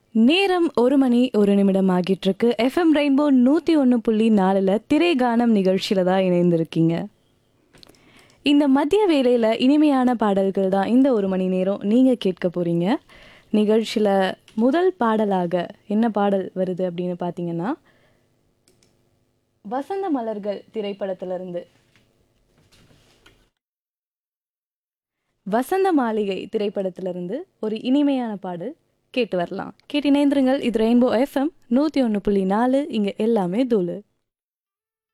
நேரம் ஒரு மணி ஒரு நிமிடம் ஆகிட்டு இருக்கு எஃப்எம் ரெயின்போ நூற்றி ஒன்று புள்ளி நாலில் திரை கானம் நிகழ்ச்சியில் தான் இணைந்திருக்கீங்க இந்த மதிய வேளையில் இனிமையான பாடல்கள் தான் இந்த ஒரு மணி நேரம் நீங்கள் கேட்க போகிறீங்க நிகழ்ச்சியில் முதல் பாடலாக என்ன பாடல் வருது அப்படின்னு பார்த்தீங்கன்னா வசந்த மலர்கள் திரைப்படத்திலிருந்து வசந்த மாளிகை திரைப்படத்திலிருந்து ஒரு இனிமையான பாடல் கேட்டு வரலாம் கேட்டு இணைந்திருங்கள் இது ரெயின்போ எஃப்எம் நூற்றி ஒன்று புள்ளி நாலு இங்கே எல்லாமே தூளு